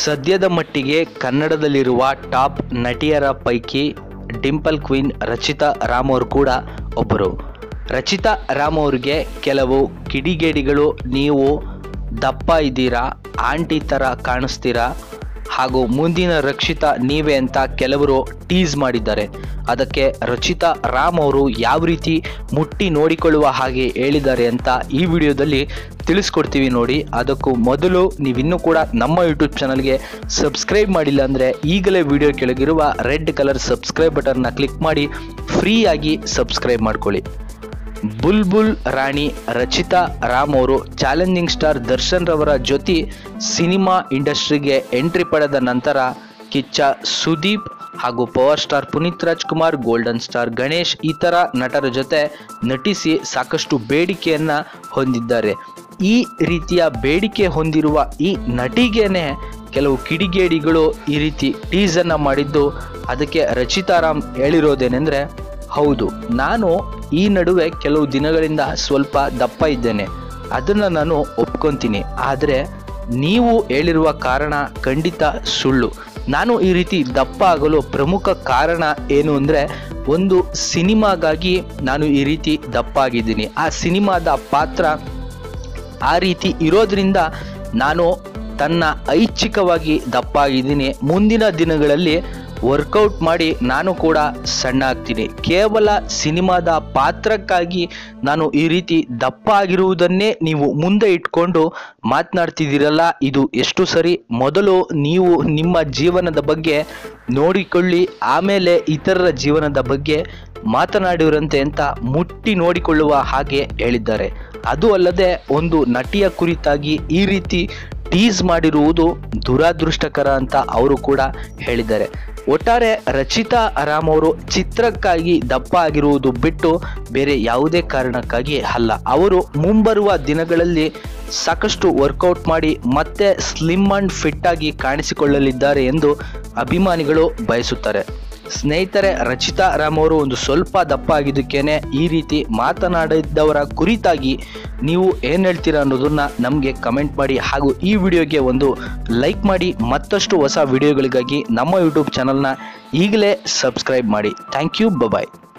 ಸದ್ಯದ ಮಟ್ಟಿಗೆ ಕನ್ನಡದಲ್ಲಿರುವ ಟಾಪ್ ನಟಿಯರ ಪೈಕಿ ಡಿಂಪಲ್ ಕ್ವೀನ್ ರಚಿತಾ ರಾಮ್ ಅವರು ಕೂಡ ಒಬ್ಬರು ರಚಿತಾ ರಾಮ್ ಅವ್ರಿಗೆ ಕೆಲವು ಕಿಡಿಗೇಡಿಗಳು ನೀವು ದಪ್ಪ ಇದ್ದೀರಾ ಆಂಟಿ ಥರ ಕಾಣಿಸ್ತೀರಾ ಹಾಗೂ ಮುಂದಿನ ರಕ್ಷಿತಾ ನೀವೇ ಅಂತ ಕೆಲವರು ಟೀಸ್ ಮಾಡಿದ್ದಾರೆ ಅದಕ್ಕೆ ರಚಿತಾ ರಾಮ್ ಅವರು ಯಾವ ರೀತಿ ಮುಟ್ಟಿ ನೋಡಿಕೊಳ್ಳುವ ಹಾಗೆ ಹೇಳಿದ್ದಾರೆ ಅಂತ ಈ ವಿಡಿಯೋದಲ್ಲಿ ತಿಳಿಸ್ಕೊಡ್ತೀವಿ ನೋಡಿ ಅದಕ್ಕೂ ಮೊದಲು ನೀವಿನ್ನೂ ಕೂಡ ನಮ್ಮ ಯೂಟ್ಯೂಬ್ ಚಾನಲ್ಗೆ ಸಬ್ಸ್ಕ್ರೈಬ್ ಮಾಡಿಲ್ಲ ಅಂದರೆ ಈಗಲೇ ವಿಡಿಯೋ ಕೆಳಗಿರುವ ರೆಡ್ ಕಲರ್ ಸಬ್ಸ್ಕ್ರೈಬ್ ಬಟನ್ನ ಕ್ಲಿಕ್ ಮಾಡಿ ಫ್ರೀಯಾಗಿ ಸಬ್ಸ್ಕ್ರೈಬ್ ಮಾಡ್ಕೊಳ್ಳಿ ಬುಲ್ಬುಲ್ ರಾಣಿ ರಚಿತಾ ರಾಮ್ ಅವರು ಚಾಲೆಂಜಿಂಗ್ ಸ್ಟಾರ್ ದರ್ಶನ್ ರವರ ಜೊತೆ ಸಿನಿಮಾ ಇಂಡಸ್ಟ್ರಿಗೆ ಎಂಟ್ರಿ ಪಡೆದ ನಂತರ ಕಿಚ್ಚ ಸುದೀಪ್ ಹಾಗೂ power star Puneeth Rajkumar golden star Ganesh ಈ ಥರ ನಟರ ಜೊತೆ ನಟಿಸಿ ಸಾಕಷ್ಟು ಬೇಡಿಕೆಯನ್ನು ಹೊಂದಿದ್ದಾರೆ ಈ ರೀತಿಯ ಬೇಡಿಕೆ ಹೊಂದಿರುವ ಈ ನಟಿಗೇನೆ ಕೆಲವು ಕಿಡಿಗೇಡಿಗಳು ಈ ರೀತಿ ಟೀಸನ್ನು ಮಾಡಿದ್ದು ಅದಕ್ಕೆ ರಚಿತಾರಾಮ್ ಹೇಳಿರೋದೇನೆಂದರೆ ಹೌದು ನಾನು ಈ ನಡುವೆ ಕೆಲವು ದಿನಗಳಿಂದ ಸ್ವಲ್ಪ ದಪ್ಪ ಇದ್ದೇನೆ ಅದನ್ನು ನಾನು ಒಪ್ಕೊತೀನಿ ಆದರೆ ನೀವು ಹೇಳಿರುವ ಕಾರಣ ಖಂಡಿತ ಸುಳ್ಳು ನಾನು ಈ ರೀತಿ ದಪ್ಪ ಆಗಲು ಪ್ರಮುಖ ಕಾರಣ ಏನು ಅಂದರೆ ಒಂದು ಸಿನಿಮಾಗಾಗಿ ನಾನು ಈ ರೀತಿ ದಪ್ಪ ಆಗಿದ್ದೀನಿ ಆ ಸಿನಿಮಾದ ಪಾತ್ರ ಆ ರೀತಿ ಇರೋದ್ರಿಂದ ನಾನು ತನ್ನ ಐಚ್ಛಿಕವಾಗಿ ದಪ್ಪ ಆಗಿದ್ದೀನಿ ಮುಂದಿನ ದಿನಗಳಲ್ಲಿ ವರ್ಕೌಟ್ ಮಾಡಿ ನಾನು ಕೂಡ ಸಣ್ಣ ಆಗ್ತೀನಿ ಕೇವಲ ಸಿನಿಮಾದ ಪಾತ್ರಕ್ಕಾಗಿ ನಾನು ಈ ರೀತಿ ದಪ್ಪ ಆಗಿರುವುದನ್ನೇ ನೀವು ಮುಂದೆ ಇಟ್ಕೊಂಡು ಮಾತನಾಡ್ತಿದ್ದೀರಲ್ಲ ಇದು ಎಷ್ಟು ಸರಿ ಮೊದಲು ನೀವು ನಿಮ್ಮ ಜೀವನದ ಬಗ್ಗೆ ನೋಡಿಕೊಳ್ಳಿ ಆಮೇಲೆ ಇತರರ ಜೀವನದ ಬಗ್ಗೆ ಮಾತನಾಡಿರಂತೆ ಅಂತ ಮುಟ್ಟಿ ನೋಡಿಕೊಳ್ಳುವ ಹಾಗೆ ಹೇಳಿದ್ದಾರೆ ಅದು ಅಲ್ಲದೆ ಒಂದು ನಟಿಯ ಕುರಿತಾಗಿ ಈ ರೀತಿ ಟೀಸ್ ಮಾಡಿರುವುದು ದುರಾದೃಷ್ಟಕರ ಅಂತ ಅವರು ಕೂಡ ಹೇಳಿದ್ದಾರೆ ಒಟ್ಟಾರೆ ರಚಿತಾ ರಾಮ್ ಅವರು ಚಿತ್ರಕ್ಕಾಗಿ ದಪ್ಪ ಆಗಿರುವುದು ಬಿಟ್ಟು ಬೇರೆ ಯಾವುದೇ ಕಾರಣಕ್ಕಾಗಿ ಅಲ್ಲ ಅವರು ಮುಂಬರುವ ದಿನಗಳಲ್ಲಿ ಸಾಕಷ್ಟು ವರ್ಕೌಟ್ ಮಾಡಿ ಮತ್ತೆ ಸ್ಲಿಮ್ ಅಂಡ್ ಫಿಟ್ ಆಗಿ ಕಾಣಿಸಿಕೊಳ್ಳಲಿದ್ದಾರೆ ಎಂದು ಅಭಿಮಾನಿಗಳು ಬಯಸುತ್ತಾರೆ ಸ್ನೇಹಿತರೆ ರಚಿತಾ ರಾಮ್ ಅವರು ಒಂದು ಸ್ವಲ್ಪ ದಪ್ಪ ಆಗಿದ್ದಕ್ಕೇನೆ ಈ ರೀತಿ ಮಾತನಾಡಿದ್ದವರ ಕುರಿತಾಗಿ ನೀವು ಏನು ಹೇಳ್ತೀರಾ ಅನ್ನೋದನ್ನ ನಮಗೆ ಕಮೆಂಟ್ ಮಾಡಿ ಹಾಗೂ ಈ ವಿಡಿಯೋಗೆ ಒಂದು ಲೈಕ್ ಮಾಡಿ ಮತ್ತಷ್ಟು ಹೊಸ ವಿಡಿಯೋಗಳಿಗಾಗಿ ನಮ್ಮ ಯೂಟ್ಯೂಬ್ ಚಾನಲ್ನ ಈಗಲೇ ಸಬ್ಸ್ಕ್ರೈಬ್ ಮಾಡಿ ಥ್ಯಾಂಕ್ ಯು ಬಾಯ್